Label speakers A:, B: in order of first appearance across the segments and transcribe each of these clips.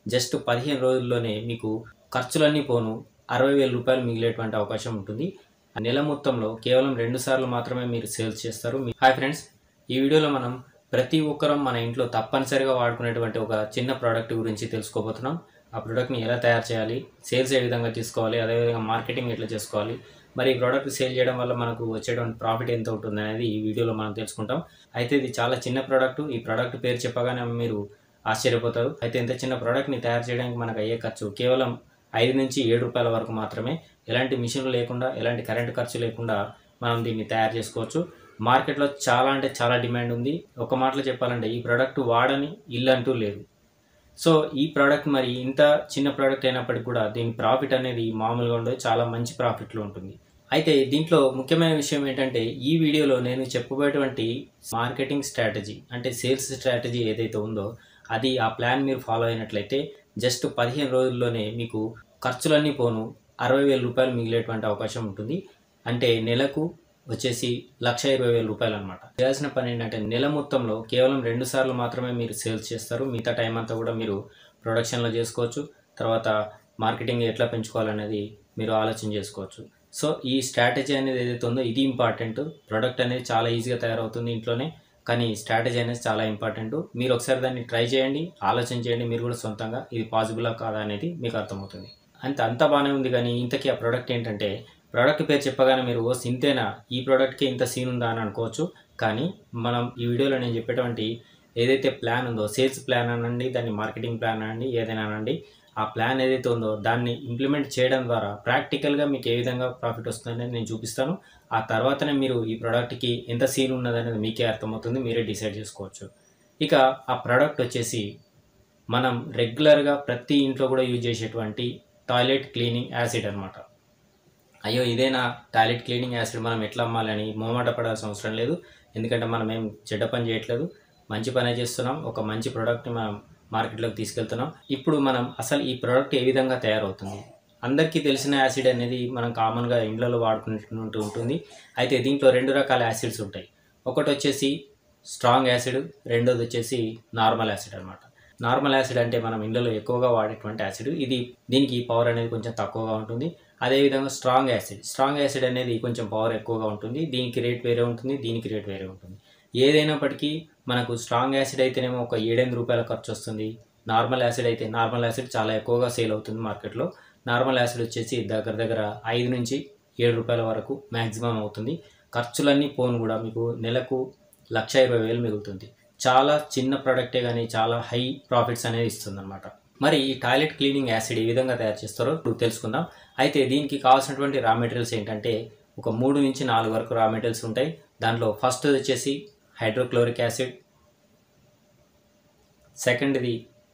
A: just పదిహేను రోజుల్లోనే మీకు ఖర్చులన్నీ పోను అరవై వేల రూపాయలు మిగిలేటువంటి అవకాశం ఉంటుంది నెల మొత్తంలో కేవలం రెండు సార్లు మాత్రమే మీరు సేల్స్ చేస్తారు మీ- హాయ్ ఫ్రెండ్స్ ఈ వీడియోలో మనం ప్రతి ఒక్కరం మన ఇంట్లో తప్పనిసరిగా వాడుకునేటువంటి ఒక చిన్న ప్రోడక్ట్ గురించి తెలుసుకోబోతున్నాం ఆ ప్రోడక్ట్ని ఎలా తయారు చేయాలి సేల్స్ ఏ విధంగా తీసుకోవాలి అదేవిధంగా మార్కెటింగ్ ఎట్లా చేసుకోవాలి మరి ఈ ప్రోడక్ట్ సేల్ చేయడం వల్ల మనకు వచ్చేటువంటి ప్రాఫిట్ ఎంత ఉంటుంది అనేది ఈ వీడియోలో మనం తెలుసుకుంటాం అయితే ఇది చాలా చిన్న ప్రోడక్ట్ ఈ ప్రోడక్ట్ పేరు చెప్పగానే మీరు ఆశ్చర్యపోతారు అయితే ఇంత చిన్న ప్రోడక్ట్ని తయారు చేయడానికి మనకు అయ్యే ఖర్చు కేవలం ఐదు నుంచి ఏడు రూపాయల వరకు మాత్రమే ఎలాంటి మిషన్లు లేకుండా ఎలాంటి కరెంట్ ఖర్చు లేకుండా మనం దీన్ని తయారు చేసుకోవచ్చు మార్కెట్లో చాలా అంటే చాలా డిమాండ్ ఉంది ఒక మాటలో చెప్పాలంటే ఈ ప్రోడక్ట్ వాడని ఇల్లు అంటూ లేదు సో ఈ ప్రోడక్ట్ మరి ఇంత చిన్న ప్రోడక్ట్ అయినప్పటికీ కూడా దీని ప్రాఫిట్ అనేది మామూలుగా ఉండదు చాలా మంచి ప్రాఫిట్లో ఉంటుంది అయితే దీంట్లో ముఖ్యమైన విషయం ఏంటంటే ఈ వీడియోలో నేను చెప్పబోయేటువంటి మార్కెటింగ్ స్ట్రాటజీ అంటే సేల్స్ స్ట్రాటజీ ఏదైతే ఉందో అది ఆ ప్లాన్ మీరు ఫాలో అయినట్లయితే జస్ట్ పదిహేను రోజుల్లోనే మీకు ఖర్చులన్నీ పోను అరవై వేల రూపాయలు మిగిలేటువంటి అవకాశం ఉంటుంది అంటే నెలకు వచ్చేసి లక్ష ఇరవై వేల రూపాయలు అనమాట చేయాల్సిన పని ఏంటంటే నెల మొత్తంలో కేవలం రెండు సార్లు మాత్రమే మీరు సేల్స్ చేస్తారు మిగతా టైం అంతా కూడా మీరు ప్రొడక్షన్లో చేసుకోవచ్చు తర్వాత మార్కెటింగ్ ఎట్లా పెంచుకోవాలనేది మీరు ఆలోచన చేసుకోవచ్చు సో ఈ స్ట్రాటజీ అనేది ఏదైతే ఉందో ఇది ఇంపార్టెంట్ ప్రోడక్ట్ అనేది చాలా ఈజీగా తయారవుతుంది ఇంట్లోనే కానీ స్ట్రాటజీ అనేది చాలా ఇంపార్టెంట్ మీరు ఒకసారి దాన్ని ట్రై చేయండి ఆలోచన చేయండి మీరు కూడా సొంతంగా ఇది పాసిబులా కాదా అనేది మీకు అర్థమవుతుంది అంత అంత బాగానే ఉంది కానీ ఇంతకీ ఆ ప్రోడక్ట్ ఏంటంటే ప్రోడక్ట్ పేరు చెప్పగానే మీరు ఓ ఇంతేనా ఈ ప్రోడక్ట్కి ఇంత సీన్ ఉందా అని అనుకోవచ్చు కానీ మనం ఈ వీడియోలో నేను చెప్పేటువంటి ఏదైతే ప్లాన్ ఉందో సేల్స్ ప్లాన్ అనండి దాన్ని మార్కెటింగ్ ప్లాన్ అనండి ఏదైనా అనండి ఆ ప్లాన్ ఏదైతే ఉందో దాన్ని ఇంప్లిమెంట్ చేయడం ద్వారా ప్రాక్టికల్గా మీకు ఏ విధంగా ప్రాఫిట్ వస్తుందనేది నేను చూపిస్తాను ఆ తర్వాతనే మీరు ఈ ప్రోడక్ట్కి ఎంత సీన్ ఉన్నదనేది మీకే అర్థమవుతుంది మీరే డిసైడ్ చేసుకోవచ్చు ఇక ఆ ప్రోడక్ట్ వచ్చేసి మనం రెగ్యులర్గా ప్రతి ఇంట్లో కూడా యూజ్ చేసేటువంటి టాయిలెట్ క్లీనింగ్ యాసిడ్ అనమాట అయ్యో ఇదేనా టాయిలెట్ క్లీనింగ్ యాసిడ్ మనం ఎట్లా అమ్మాలని మోమాట పడాల్సిన అవసరం లేదు ఎందుకంటే మనం ఏం చెడ్డ పని చేయట్లేదు మంచి పనే చేస్తున్నాం ఒక మంచి ప్రోడక్ట్ని మనం మార్కెట్లోకి తీసుకెళ్తున్నాం ఇప్పుడు మనం అసలు ఈ ప్రోడక్ట్ ఏ విధంగా తయారవుతుంది అందరికీ తెలిసిన యాసిడ్ అనేది మనం కామన్గా ఇండ్లలో వాడుకుంటూ ఉంటుంది అయితే దీంట్లో రెండు రకాల యాసిడ్స్ ఉంటాయి ఒకటి వచ్చేసి స్ట్రాంగ్ యాసిడ్ రెండోది వచ్చేసి నార్మల్ యాసిడ్ అనమాట నార్మల్ యాసిడ్ అంటే మనం ఇండ్లలో ఎక్కువగా వాడేటువంటి యాసిడ్ ఇది దీనికి పవర్ అనేది కొంచెం తక్కువగా ఉంటుంది అదేవిధంగా స్ట్రాంగ్ యాసిడ్ స్ట్రాంగ్ యాసిడ్ అనేది కొంచెం పవర్ ఎక్కువగా ఉంటుంది దీనికి రేట్ వేరే ఉంటుంది దీనికి రేట్ వేరే ఉంటుంది ఏదైనప్పటికీ మనకు స్ట్రాంగ్ యాసిడ్ అయితేనేమో ఒక ఏడెనిమిది రూపాయల ఖర్చు వస్తుంది నార్మల్ యాసిడ్ అయితే నార్మల్ యాసిడ్ చాలా ఎక్కువగా సేల్ అవుతుంది మార్కెట్లో నార్మల్ యాసిడ్ వచ్చేసి దగ్గర దగ్గర ఐదు నుంచి ఏడు రూపాయల వరకు మ్యాక్సిమం అవుతుంది ఖర్చులన్నీ పోను కూడా మీకు నెలకు లక్ష ఇరవై వేలు మిగులుతుంది చాలా చిన్న ప్రోడక్టే కానీ చాలా హై ప్రాఫిట్స్ అనేది ఇస్తుంది అనమాట మరి ఈ టాయిలెట్ క్లీనింగ్ యాసిడ్ ఏ విధంగా తయారు చేస్తారో ఇప్పుడు తెలుసుకుందాం అయితే దీనికి కావాల్సినటువంటి రా మెటీరియల్స్ ఏంటంటే ఒక మూడు నుంచి నాలుగు వరకు రా మెటీరియల్స్ ఉంటాయి దాంట్లో ఫస్ట్ వచ్చేసి హైడ్రోక్లోరిక్ యాసిడ్ సెకండ్ది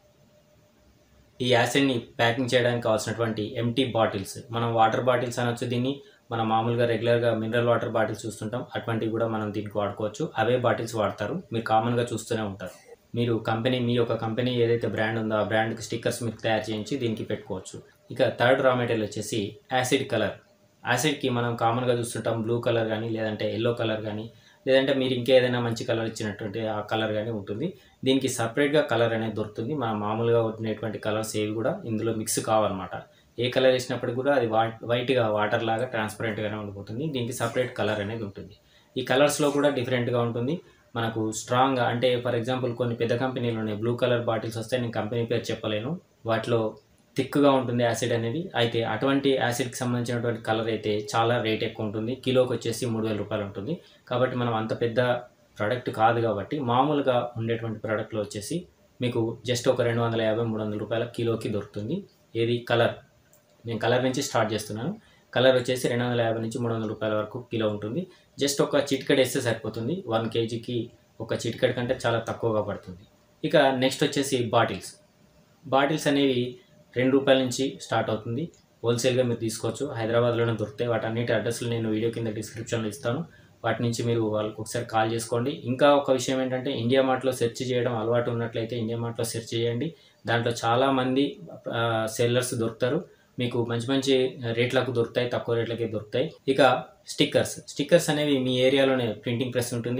A: ఈ యాసిడ్ని ప్యాకింగ్ చేయడానికి కావాల్సినటువంటి ఎంటీ బాటిల్స్ మనం వాటర్ బాటిల్స్ అనొచ్చు దీన్ని మనం మామూలుగా రెగ్యులర్గా మినరల్ వాటర్ బాటిల్స్ చూస్తుంటాం అటువంటివి కూడా మనం దీనికి వాడుకోవచ్చు అవే బాటిల్స్ వాడతారు మీరు కామన్గా చూస్తూనే ఉంటారు మీరు కంపెనీ మీ యొక్క కంపెనీ ఏదైతే బ్రాండ్ ఉందో ఆ బ్రాండ్కి స్టిక్కర్స్ మీకు తయారు చేయించి దీనికి పెట్టుకోవచ్చు ఇక థర్డ్ రా మెటీరియల్ వచ్చేసి యాసిడ్ కలర్ యాసిడ్కి మనం కామన్గా చూస్తుంటాం బ్లూ కలర్ కానీ లేదంటే ఎల్లో కలర్ కానీ లేదంటే మీరు ఇంకేదైనా మంచి కలర్ ఇచ్చినటువంటి ఆ కలర్ కానీ ఉంటుంది దీనికి సపరేట్గా కలర్ అనేది దొరుకుతుంది మన మామూలుగా ఉండేటువంటి కలర్స్ ఏవి కూడా ఇందులో మిక్స్ కావన్నమాట ఏ కలర్ వేసినప్పటికి కూడా అది వా వైట్గా వాటర్ లాగా ట్రాన్స్పరెంట్గానే ఉండిపోతుంది దీనికి సపరేట్ కలర్ అనేది ఉంటుంది ఈ కలర్స్లో కూడా డిఫరెంట్గా ఉంటుంది మనకు స్ట్రాంగ్ అంటే ఫర్ ఎగ్జాంపుల్ కొన్ని పెద్ద కంపెనీలు ఉన్నాయి బ్లూ కలర్ బాటిల్స్ వస్తే నేను కంపెనీ పేరు చెప్పలేను వాటిలో థిక్గా ఉంటుంది యాసిడ్ అనేది అయితే అటువంటి యాసిడ్కి సంబంధించినటువంటి కలర్ అయితే చాలా రేట్ ఎక్కువ ఉంటుంది కిలోకి వచ్చేసి మూడు వేల రూపాయలు ఉంటుంది కాబట్టి మనం అంత పెద్ద ప్రోడక్ట్ కాదు కాబట్టి మామూలుగా ఉండేటువంటి ప్రోడక్ట్లో వచ్చేసి మీకు జస్ట్ ఒక రెండు వందల యాభై మూడు వందల రూపాయల కిలోకి దొరుకుతుంది ఏది కలర్ నేను కలర్ నుంచి స్టార్ట్ చేస్తున్నాను కలర్ వచ్చేసి రెండు వందల యాభై నుంచి మూడు వందల రూపాయల వరకు కిలో ఉంటుంది జస్ట్ ఒక చిటికెడ్ వేస్తే సరిపోతుంది వన్ కేజీకి ఒక చిటికెడ్ కంటే చాలా తక్కువగా పడుతుంది ఇక నెక్స్ట్ వచ్చేసి బాటిల్స్ బాటిల్స్ అనేవి రెండు రూపాయల నుంచి స్టార్ట్ అవుతుంది హోల్సేల్గా మీరు తీసుకోవచ్చు హైదరాబాద్లోనే దొరుకుతాయి వాటన్నిటి అడ్రస్లు నేను వీడియో కింద డిస్క్రిప్షన్లో ఇస్తాను వాటి నుంచి మీరు వాళ్ళకి ఒకసారి కాల్ చేసుకోండి ఇంకా ఒక విషయం ఏంటంటే ఇండియా మార్ట్లో సెర్చ్ చేయడం అలవాటు ఉన్నట్లయితే ఇండియా మార్ట్లో సెర్చ్ చేయండి దాంట్లో చాలామంది సెల్లర్స్ దొరుకుతారు మీకు మంచి మంచి రేట్లకు దొరుకుతాయి తక్కువ రేట్లకే దొరుకుతాయి ఇక స్టిక్కర్స్ స్టిక్కర్స్ అనేవి మీ ఏరియాలోనే ప్రింటింగ్ ప్రెస్ ఉంటుంది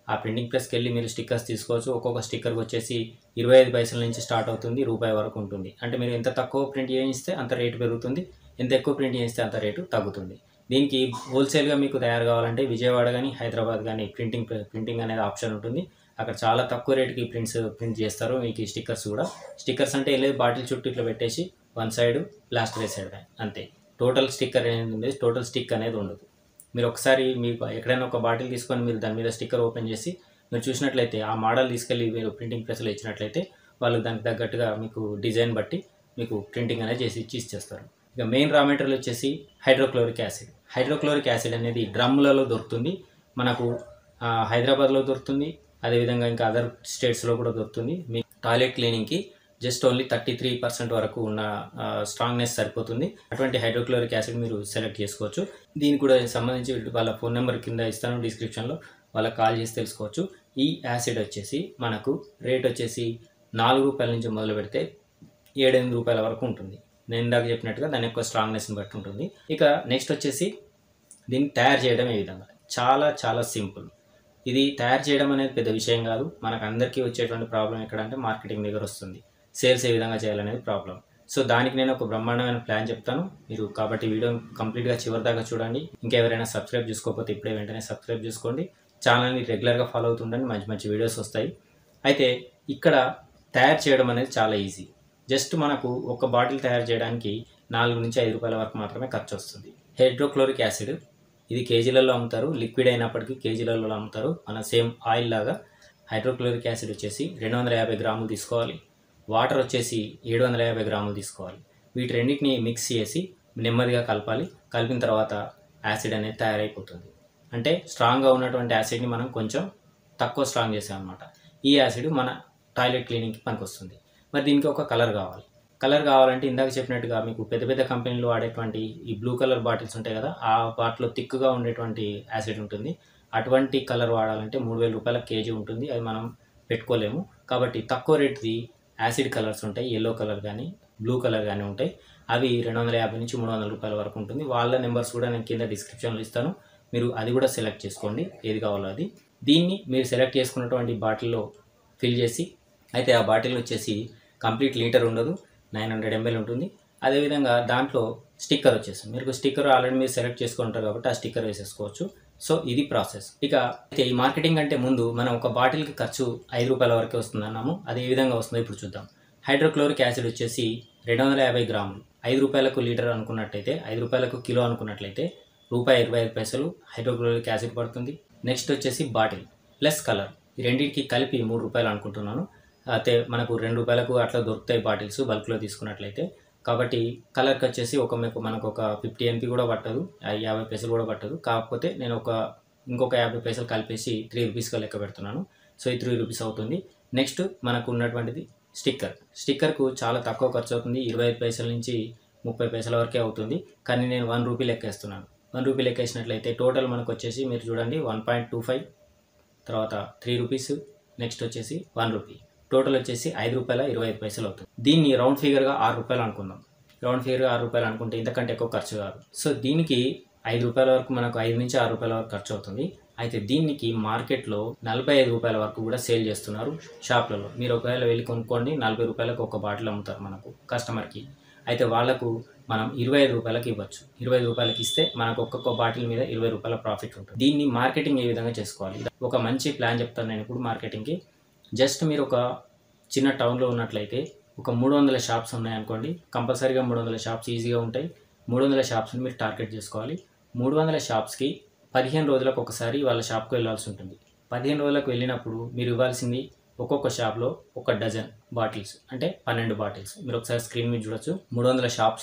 A: ఆ ప్రింటింగ్ ప్రెస్కి వెళ్ళి మీరు స్టిక్కర్స్ తీసుకోవచ్చు ఒక్కొక్క స్టిక్కర్కి వచ్చేసి ఇరవై ఐదు పైసల నుంచి స్టార్ట్ అవుతుంది రూపాయి వరకు ఉంటుంది అంటే మీరు ఎంత తక్కువ ప్రింట్ చేయిస్తే అంత రేటు పెరుగుతుంది ఎంత ఎక్కువ ప్రింట్ చేయిస్తే అంత రేటు తగ్గుతుంది దీనికి హోల్సేల్గా మీకు తయారు కావాలంటే విజయవాడ కానీ హైదరాబాద్ కానీ ప్రింటింగ్ ప్రింటింగ్ అనేది ఆప్షన్ ఉంటుంది అక్కడ చాలా తక్కువ రేటుకి ప్రింట్స్ ప్రింట్ చేస్తారు మీకు ఈ స్టిక్కర్స్ కూడా స్టిక్కర్స్ అంటే వెళ్ళేది బాటిల్ చుట్టూ ఇట్లా పెట్టేసి వన్ సైడ్ ప్లాస్టర్ సైడ్ అంతే టోటల్ స్టిక్కర్ అనేది ఉంది టోటల్ స్టిక్ అనేది ఉండదు మీరు ఒకసారి మీకు ఎక్కడైనా ఒక బాటిల్ తీసుకొని మీరు దాని మీద స్టిక్కర్ ఓపెన్ చేసి మీరు చూసినట్లయితే ఆ మోడల్ తీసుకెళ్ళి మీరు ప్రింటింగ్ ప్రెస్లో ఇచ్చినట్లయితే వాళ్ళు దానికి తగ్గట్టుగా మీకు డిజైన్ బట్టి మీకు ప్రింటింగ్ అనేది చేసి ఇచ్చి ఇచ్చేస్తారు ఇక మెయిన్ రా మెటీరియల్ వచ్చేసి హైడ్రోక్లోరిక్ యాసిడ్ హైడ్రోక్లోరిక్ యాసిడ్ అనేది డ్రమ్లలో దొరుకుతుంది మనకు ఆ, హైదరాబాద్లో దొరుకుతుంది అదేవిధంగా ఇంకా అదర్ స్టేట్స్లో కూడా దొరుకుతుంది మీ టాయిలెట్ క్లీనింగ్కి just only thirty three percent వరకు ఉన్న స్ట్రాంగ్నెస్ సరిపోతుంది అటువంటి హైడ్రోక్లోరిక్ యాసిడ్ మీరు సెలెక్ట్ చేసుకోవచ్చు దీనికి కూడా సంబంధించి వాళ్ళ ఫోన్ నెంబర్ కింద ఇస్తాను డిస్క్రిప్షన్లో వాళ్ళకి కాల్ చేసి తెలుసుకోవచ్చు ఈ యాసిడ్ వచ్చేసి మనకు రేట్ వచ్చేసి నాలుగు రూపాయల నుంచి మొదలు పెడితే ఏడెనిమిది రూపాయల వరకు ఉంటుంది నేను ఇందాక చెప్పినట్టుగా దాని యొక్క స్ట్రాంగ్నెస్ని బట్టి ఉంటుంది ఇక నెక్స్ట్ వచ్చేసి దీన్ని తయారు చేయడం ఏ విధంగా చాలా చాలా సింపుల్ ఇది తయారు చేయడం అనేది పెద్ద విషయం కాదు మనకు అందరికీ వచ్చేటువంటి ప్రాబ్లం ఎక్కడంటే మార్కెటింగ్ దగ్గర వస్తుంది సేల్స్ ఏ విధంగా చేయాలనేది ప్రాబ్లం సో దానికి నేను ఒక బ్రహ్మాండమైన ప్లాన్ చెప్తాను మీరు కాబట్టి వీడియో కంప్లీట్గా చివరి దాకా చూడండి ఇంకెవరైనా సబ్స్క్రైబ్ చేసుకోకపోతే ఇప్పుడే వెంటనే సబ్స్క్రైబ్ చేసుకోండి ఛానల్ని రెగ్యులర్గా ఫాలో అవుతుండండి మంచి మంచి వీడియోస్ వస్తాయి అయితే ఇక్కడ తయారు చేయడం అనేది చాలా ఈజీ జస్ట్ మనకు ఒక బాటిల్ తయారు చేయడానికి నాలుగు నుంచి ఐదు రూపాయల వరకు మాత్రమే ఖర్చు వస్తుంది హైడ్రోక్లోరిక్ యాసిడ్ ఇది కేజీలలో అమ్ముతారు లిక్విడ్ అయినప్పటికీ కేజీలలో అమ్ముతారు మన సేమ్ ఆయిల్ లాగా హైడ్రోక్లోరిక్ యాసిడ్ వచ్చేసి రెండు వందల యాభై గ్రాములు తీసుకోవాలి వాటర్ వచ్చేసి ఏడు వందల యాభై గ్రాములు తీసుకోవాలి వీటి రెండింటిని మిక్స్ చేసి నెమ్మదిగా కలపాలి కలిపిన తర్వాత యాసిడ్ అనేది తయారైపోతుంది అంటే స్ట్రాంగ్గా ఉన్నటువంటి యాసిడ్ని మనం కొంచెం తక్కువ స్ట్రాంగ్ చేసాం అనమాట ఈ యాసిడ్ మన టాయిలెట్ క్లీనింగ్కి పనికొస్తుంది మరి దీనికి ఒక కలర్ కావాలి కలర్ కావాలంటే ఇందాక చెప్పినట్టుగా మీకు పెద్ద పెద్ద కంపెనీలు వాడేటువంటి ఈ బ్లూ కలర్ బాటిల్స్ ఉంటాయి కదా ఆ వాటిలో థిక్గా ఉండేటువంటి యాసిడ్ ఉంటుంది అటువంటి కలర్ వాడాలంటే మూడు వేల రూపాయల కేజీ ఉంటుంది అది మనం పెట్టుకోలేము కాబట్టి తక్కువ రేట్ది యాసిడ్ కలర్స్ ఉంటాయి ఎల్లో కలర్ కానీ బ్లూ కలర్ కానీ ఉంటాయి అవి రెండు వందల యాభై నుంచి మూడు వందల రూపాయల వరకు ఉంటుంది వాళ్ళ నెంబర్స్ కూడా నేను కింద డిస్క్రిప్షన్లో ఇస్తాను మీరు అది కూడా సెలెక్ట్ చేసుకోండి ఏది కావాలో అది దీన్ని మీరు సెలెక్ట్ చేసుకున్నటువంటి బాటిల్లో ఫిల్ చేసి అయితే ఆ బాటిల్ వచ్చేసి కంప్లీట్ లీటర్ ఉండదు నైన్ హండ్రెడ్ ఎంఎల్ ఉంటుంది అదేవిధంగా దాంట్లో స్టిక్కర్ వచ్చేస్తుంది మీరు స్టిక్కర్ ఆల్రెడీ మీరు సెలెక్ట్ చేసుకుంటారు కాబట్టి ఆ స్టిక్కర్ వేసేసుకోవచ్చు సో ఇది ప్రాసెస్ ఇక అయితే ఈ మార్కెటింగ్ అంటే ముందు మనం ఒక బాటిల్కి ఖర్చు ఐదు రూపాయల వరకే వస్తుంది అన్నాము అది ఏ విధంగా వస్తుందో ఇప్పుడు చూద్దాం హైడ్రోక్లోరిక్ యాసిడ్ వచ్చేసి రెండు వందల యాభై గ్రాములు ఐదు రూపాయలకు లీటర్ అనుకున్నట్లయితే ఐదు రూపాయలకు కిలో అనుకున్నట్లయితే రూపాయి ఇరవై ఐదు పైసలు హైడ్రోక్లోరిక్ యాసిడ్ పడుతుంది నెక్స్ట్ వచ్చేసి బాటిల్ ప్లస్ కలర్ ఈ రెండింటికి కలిపి మూడు రూపాయలు అనుకుంటున్నాను అయితే మనకు రెండు రూపాయలకు అట్లా దొరుకుతాయి బాటిల్స్ బల్క్లో తీసుకున్నట్లయితే కాబట్టి కలర్కి వచ్చేసి ఒక మీకు మనకు ఒక ఫిఫ్టీ ఎంపీ కూడా పట్టదు ఆ యాభై పైసలు కూడా పట్టదు కాకపోతే నేను ఒక ఇంకొక యాభై పైసలు కలిపేసి త్రీ రూపీస్గా లెక్క పెడుతున్నాను సో ఈ త్రీ రూపీస్ అవుతుంది నెక్స్ట్ మనకు ఉన్నటువంటిది స్టిక్కర్ స్టిక్కర్కు చాలా తక్కువ ఖర్చు అవుతుంది ఇరవై ఐదు పైసల నుంచి ముప్పై పైసల వరకే అవుతుంది కానీ నేను వన్ రూపీ లెక్కేస్తున్నాను వన్ రూపీ లెక్కేసినట్లయితే టోటల్ మనకు వచ్చేసి మీరు చూడండి వన్ పాయింట్ టూ ఫైవ్ తర్వాత త్రీ రూపీస్ నెక్స్ట్ వచ్చేసి వన్ రూపీ టోటల్ వచ్చేసి ఐదు రూపాయల ఇరవై ఐదు పైసలు అవుతుంది దీన్ని రౌండ్ ఫిగర్గా ఆరు రూపాయలు అనుకుందాం రౌండ్ ఫిగర్గా ఆరు రూపాయలు అనుకుంటే ఇంతకంటే ఎక్కువ ఖర్చు కాదు సో దీనికి ఐదు రూపాయల వరకు మనకు ఐదు నుంచి ఆరు రూపాయల వరకు ఖర్చు అవుతుంది అయితే దీనికి మార్కెట్లో నలభై ఐదు రూపాయల వరకు కూడా సేల్ చేస్తున్నారు షాప్లలో మీరు ఒకవేళ వెళ్ళి కొనుక్కోండి నలభై రూపాయలకు ఒక బాటిల్ అమ్ముతారు మనకు కస్టమర్కి అయితే వాళ్ళకు మనం ఇరవై ఐదు రూపాయలకి ఇవ్వచ్చు ఇరవై ఐదు రూపాయలకి ఇస్తే మనకు ఒక్కొక్క బాటిల్ మీద ఇరవై రూపాయల ప్రాఫిట్ ఉంటుంది దీన్ని మార్కెటింగ్ ఏ విధంగా చేసుకోవాలి ఒక మంచి ప్లాన్ చెప్తాను నేను ఇప్పుడు మార్కెటింగ్కి జస్ట్ మీరు ఒక చిన్న టౌన్లో ఉన్నట్లయితే ఒక మూడు వందల షాప్స్ ఉన్నాయనుకోండి కంపల్సరీగా మూడు వందల షాప్స్ ఈజీగా ఉంటాయి మూడు వందల షాప్స్ని మీరు టార్గెట్ చేసుకోవాలి మూడు వందల షాప్స్కి పదిహేను రోజులకు ఒకసారి వాళ్ళ షాప్కి వెళ్ళాల్సి ఉంటుంది పదిహేను రోజులకు వెళ్ళినప్పుడు మీరు ఇవ్వాల్సింది ఒక్కొక్క షాప్లో ఒక డజన్ బాటిల్స్ అంటే పన్నెండు బాటిల్స్ మీరు ఒకసారి స్క్రీన్ మీద చూడొచ్చు మూడు వందల షాప్స్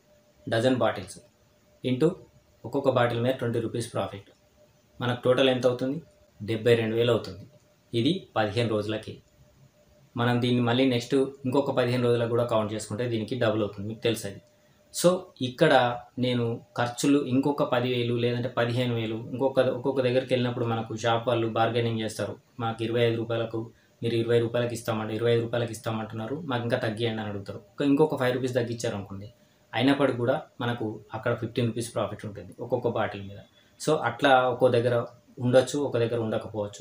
A: డజన్ బాటిల్స్ ఇంటూ ఒక్కొక్క బాటిల్ మీద ట్వంటీ రూపీస్ ప్రాఫిట్ మనకు టోటల్ ఎంత అవుతుంది డెబ్బై రెండు వేలు అవుతుంది ఇది పదిహేను రోజులకి మనం దీన్ని మళ్ళీ నెక్స్ట్ ఇంకొక పదిహేను రోజులకు కూడా కౌంట్ చేసుకుంటే దీనికి డబుల్ అవుతుంది మీకు తెలుసు అది సో ఇక్కడ నేను ఖర్చులు ఇంకొక పదివేలు లేదంటే పదిహేను వేలు ఇంకొక ఒక్కొక్క దగ్గరికి వెళ్ళినప్పుడు మనకు షాప్ వాళ్ళు బార్గెనింగ్ చేస్తారు మాకు ఇరవై ఐదు రూపాయలకు మీరు ఇరవై రూపాయలకి ఇస్తామంటే ఇరవై ఐదు రూపాయలకి ఇస్తామంటున్నారు మాకు ఇంకా తగ్గియండి అని అడుగుతారు ఒక ఇంకొక ఫైవ్ రూపీస్ తగ్గించారు అనుకోండి అయినప్పటికి కూడా మనకు అక్కడ ఫిఫ్టీన్ రూపీస్ ప్రాఫిట్ ఉంటుంది ఒక్కొక్క బాటిల్ మీద సో అట్లా ఒక్కో దగ్గర ఉండొచ్చు ఒక దగ్గర ఉండకపోవచ్చు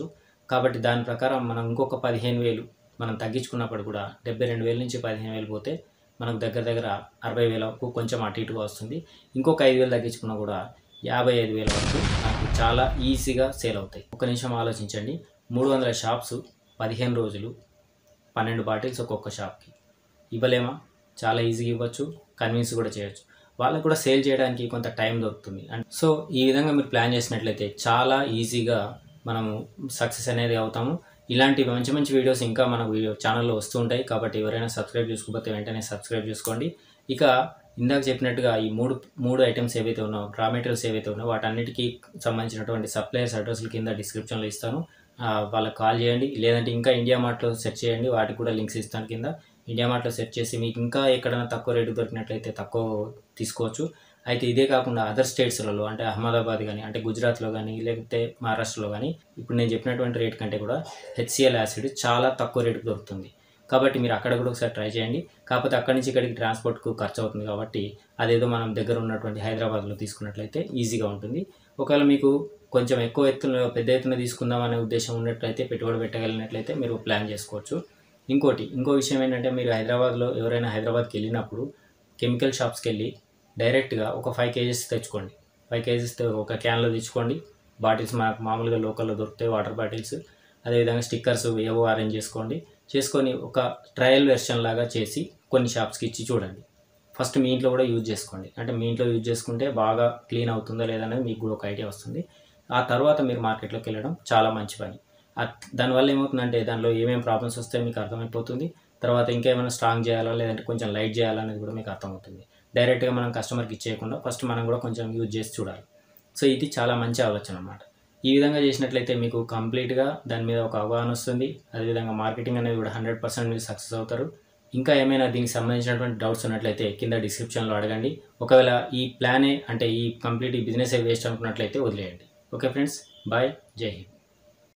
A: కాబట్టి దాని ప్రకారం మనం ఇంకొక పదిహేను వేలు మనం తగ్గించుకున్నప్పుడు కూడా డెబ్బై రెండు వేల నుంచి పదిహేను వేలు పోతే మనకు దగ్గర దగ్గర అరవై వేలకు కొంచెం అటు ఇటుగా వస్తుంది ఇంకొక ఐదు వేలు తగ్గించుకున్నా కూడా యాభై ఐదు వేల వరకు నాకు చాలా ఈజీగా సేల్ అవుతాయి ఒక నిమిషం ఆలోచించండి మూడు వందల షాప్స్ పదిహేను రోజులు పన్నెండు బాటిల్స్ ఒక్కొక్క షాప్కి ఇవ్వలేమా చాలా ఈజీగా ఇవ్వచ్చు కన్విన్స్ కూడా చేయొచ్చు వాళ్ళకు కూడా సేల్ చేయడానికి కొంత టైం దొరుకుతుంది అండ్ సో ఈ విధంగా మీరు ప్లాన్ చేసినట్లయితే చాలా ఈజీగా మనము సక్సెస్ అనేది అవుతాము ఇలాంటి మంచి మంచి వీడియోస్ ఇంకా మన వీడియో ఛానల్లో వస్తూ ఉంటాయి కాబట్టి ఎవరైనా సబ్స్క్రైబ్ చేసుకోకపోతే వెంటనే సబ్స్క్రైబ్ చేసుకోండి ఇక ఇందాక చెప్పినట్టుగా ఈ మూడు మూడు ఐటమ్స్ ఏవైతే ఉన్నాయో రా మెటీరియల్స్ ఏవైతే ఉన్నాయో వాటన్నిటికీ సంబంధించినటువంటి సప్లయర్స్ అడ్రస్ల కింద డిస్క్రిప్షన్లో ఇస్తాను ఆ, వాళ్ళకి కాల్ చేయండి లేదంటే ఇంకా ఇండియా మార్ట్లో సెర్చ్ చేయండి వాటికి కూడా లింక్స్ ఇస్తాను కింద ఇండియా మార్ట్లో సెర్చ్ చేసి మీకు ఇంకా ఎక్కడైనా తక్కువ రేటు దొరికినట్లయితే తక్కువ తీసుకోవచ్చు అయితే ఇదే కాకుండా అదర్ స్టేట్స్లలో అంటే అహ్మదాబాద్ కానీ అంటే గుజరాత్లో కానీ లేకపోతే మహారాష్ట్రలో కానీ ఇప్పుడు నేను చెప్పినటువంటి రేట్ కంటే కూడా హెచ్సిఎల్ యాసిడ్ చాలా తక్కువ రేటుకు దొరుకుతుంది కాబట్టి మీరు అక్కడ కూడా ఒకసారి ట్రై చేయండి కాకపోతే అక్కడి నుంచి ఇక్కడికి ట్రాన్స్పోర్ట్కు ఖర్చు అవుతుంది కాబట్టి అదేదో మనం దగ్గర ఉన్నటువంటి హైదరాబాద్లో తీసుకున్నట్లయితే ఈజీగా ఉంటుంది ఒకవేళ మీకు కొంచెం ఎక్కువ ఎత్తున పెద్ద ఎత్తున తీసుకుందాం అనే ఉద్దేశం ఉన్నట్లయితే పెట్టుబడి పెట్టగలిగినట్లయితే మీరు ప్లాన్ చేసుకోవచ్చు ఇంకోటి ఇంకో విషయం ఏంటంటే మీరు హైదరాబాద్లో ఎవరైనా హైదరాబాద్కి వెళ్ళినప్పుడు కెమికల్ షాప్స్కి వెళ్ళి డైరెక్ట్గా ఒక ఫైవ్ కేజీస్ తెచ్చుకోండి ఫైవ్ కేజీస్ ఒక క్యాన్లో తెచ్చుకోండి బాటిల్స్ మనకు మామూలుగా లోకల్లో దొరుకుతాయి వాటర్ బాటిల్స్ అదేవిధంగా స్టిక్కర్స్ ఏవో అరేంజ్ చేసుకోండి చేసుకొని ఒక ట్రయల్ వెర్షన్ లాగా చేసి కొన్ని షాప్స్కి ఇచ్చి చూడండి ఫస్ట్ మీ ఇంట్లో కూడా యూజ్ చేసుకోండి అంటే మీ ఇంట్లో యూజ్ చేసుకుంటే బాగా క్లీన్ అవుతుందో లేదనేది మీకు కూడా ఒక ఐడియా వస్తుంది ఆ తర్వాత మీరు మార్కెట్లోకి వెళ్ళడం చాలా మంచి పని ఆ- దానివల్ల ఏమవుతుందంటే దానిలో ఏమేమి ప్రాబ్లమ్స్ వస్తాయో మీకు అర్థమైపోతుంది తర్వాత ఇంకేమైనా స్ట్రాంగ్ చేయాలా లేదంటే కొంచెం లైట్ చేయాలా అనేది కూడా మీకు అర్థమవుతుంది డైరెక్ట్గా మనం కస్టమర్కి ఇచ్చేయకుండా ఫస్ట్ మనం కూడా కొంచెం యూజ్ చేసి చూడాలి సో ఇది చాలా మంచి ఆలోచన అన్నమాట ఈ విధంగా చేసినట్లయితే మీకు కంప్లీట్గా దాని మీద ఒక అవగాహన వస్తుంది అదేవిధంగా మార్కెటింగ్ అనేది కూడా హండ్రెడ్ పర్సెంట్ మీరు సక్సెస్ అవుతారు ఇంకా ఏమైనా దీనికి సంబంధించినటువంటి డౌట్స్ ఉన్నట్లయితే కింద డిస్క్రిప్షన్లో అడగండి ఒకవేళ ఈ ప్లానే అంటే ఈ కంప్లీట్ ఈ బిజినెస్ వేస్ట్ అనుకున్నట్లయితే వదిలేయండి ఓకే ఫ్రెండ్స్ బాయ్ జై హింద్